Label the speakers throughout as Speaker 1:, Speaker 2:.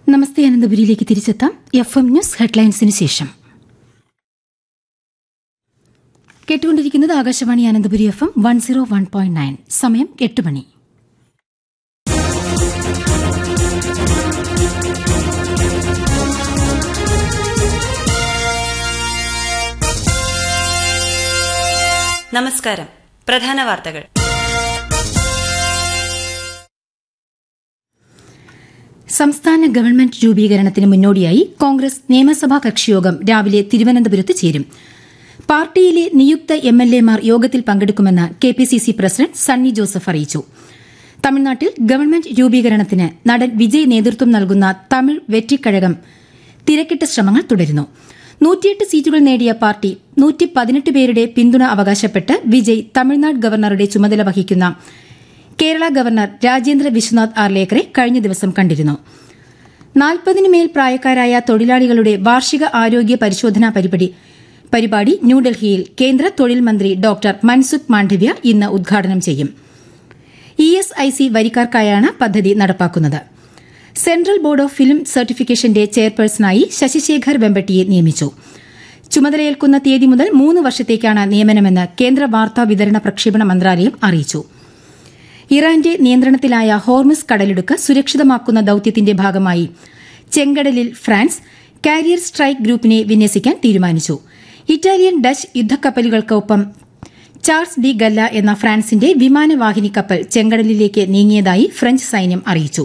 Speaker 1: നമസ്തേ അനന്തപുരിയിലേക്ക് തിരിച്ചെത്താം F M news ഹെഡ്ലൈൻസിന് ശേഷം കേട്ടുകൊണ്ടിരിക്കുന്നത് Akashvani Ananthapuri F M one zero one point nine സമയം എട്ട് മണി
Speaker 2: നമസ്കാരം പ്രധാന വാർത്തകൾ
Speaker 1: സംസ്ഥാന ഗവൺമെന്റ് രൂപീകരണത്തിന് മുന്നോടിയായി കോൺഗ്രസ് നിയമസഭാ കക്ഷിയോഗം രാവിലെ തിരുവനന്തപുരത്ത് ചേരും പാർട്ടിയിലെ നിയുക്ത എം എൽ എമാർ യോഗത്തിൽ പങ്കെടുക്കുമെന്ന് K P C C president Sunny Joseph അറിയിച്ചു തമിഴ്നാട്ടിൽ ഗവൺമെന്റ് രൂപീകരണത്തിന് നടൻ വിജയ് നേതൃത്വം നൽകുന്ന തമിഴ് വെற்றிക്കഴകം തിരക്കിട്ട ശ്രമങ്ങൾ തുടരുന്നു നൂറ്റിയെട്ട് സീറ്റുകൾ നേടിയ പാർട്ടി നൂറ്റി പതിനെട്ട് പേരുടെ പിന്തുണ അവകാശപ്പെട്ട് വിജയ് തമിഴ്നാട് ഗവർണറുടെ ചുമതല വഹിക്കുന്ന കേരള ഗവർണർ രാജേന്ദ്ര വിശ്വനാഥ് ആർലേക്കറെ കഴിഞ്ഞ ദിവസം കണ്ടിരുന്നു നാൽപ്പതിനു മേൽ പ്രായക്കാരായ തൊഴിലാളികളുടെ വാർഷിക ആരോഗ്യ പരിശോധനാ പരിപാടി പരിപാടി ന്യൂഡൽഹിയിൽ കേന്ദ്ര തൊഴിൽ മന്ത്രി ഡോക്ടർ മൻസുഖ് മാണ്ഡവ്യ ഇന്ന് ഉദ്ഘാടനം ചെയ്യും ഇ എസ് ഐ സി വരിക്കാർക്കായാണ് പദ്ധതി നടപ്പാക്കുന്നത് സെൻട്രൽ ബോർഡ് ഓഫ് ഫിലിം സർട്ടിഫിക്കേഷന്റെ ചെയർപേഴ്സണായി ശശിശേഖർ വെമ്പട്ടിയെ നിയമിച്ചു ചുമതലയേൽക്കുന്ന തീയതി മുതൽ മൂന്ന് വർഷത്തേക്കാണ് നിയമനമെന്ന് കേന്ദ്ര വാർത്താ വിതരണ പ്രക്ഷേപണ മന്ത്രാലയം അറിയിച്ചു ഇറാന്റെ നിയന്ത്രണത്തിലായ ഹോർമുസ് കടലിടുക്ക് സുരക്ഷിതമാക്കുന്ന ദൌത്യത്തിന്റെ ഭാഗമായി ചെങ്കടലിൽ ഫ്രാൻസ് കാരിയർ സ്ട്രൈക്ക് ഗ്രൂപ്പിനെ വിന്യസിക്കാൻ തീരുമാനിച്ചു ഇറ്റാലിയൻ ഡച്ച് യുദ്ധക്കപ്പലുകൾക്കൊപ്പം ചാൾസ് ഡി ഗല്ല എന്ന ഫ്രാൻസിന്റെ വിമാനവാഹിനി കപ്പൽ ചെങ്കടലിലേക്ക് നീങ്ങിയതായി ഫ്രഞ്ച് സൈന്യം അറിയിച്ചു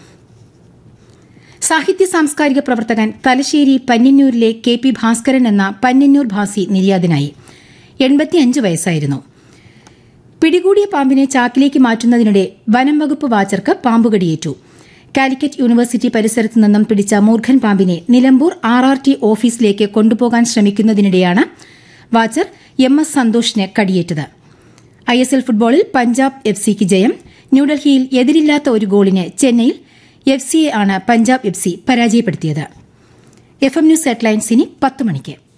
Speaker 1: സാഹിത്യ സാംസ്കാരിക പ്രവർത്തകൻ തലശ്ശേരി പന്നിന്നൂരിലെ കെ പി ഭാസ്കരൻ എന്ന പന്നിന്നൂർ ഭാസി നിര്യാതനായി എൺപത്തിയഞ്ച് വയസ്സായിരുന്നു പിടികൂടിയ പാമ്പിനെ ചാക്കിലേക്ക് മാറ്റുന്നതിനിടെ വനം വകുപ്പ് വാച്ചർക്ക് പാമ്പുകടിയേറ്റു കാലിക്കറ്റ് യൂണിവേഴ്സിറ്റി പരിസരത്ത് നിന്നും പിടിച്ച മൂർഖൻ പാമ്പിനെ നിലമ്പൂർ ആർ ആർ ടി ഓഫീസിലേക്ക് കൊണ്ടുപോകാൻ ശ്രമിക്കുന്നതിനിടെയാണ് വാച്ചർ എം എസ് സന്തോഷിന് കടിയേറ്റത് ഐ എസ് എൽ ഫുട്ബോളിൽ പഞ്ചാബ് എഫ് സിക്ക് ജയം ന്യൂഡൽഹിയിൽ എതിരില്ലാത്ത ഒരു ഗോളിന് ചെന്നൈയിൽ എഫ് സിയെ ആണ് പഞ്ചാബ് എഫ് സി പരാജയപ്പെടുത്തിയത് എഫ് എം ന്യൂസ് ഹെഡ്ലൈൻസ് ഇനി പത്ത് മണിക്ക്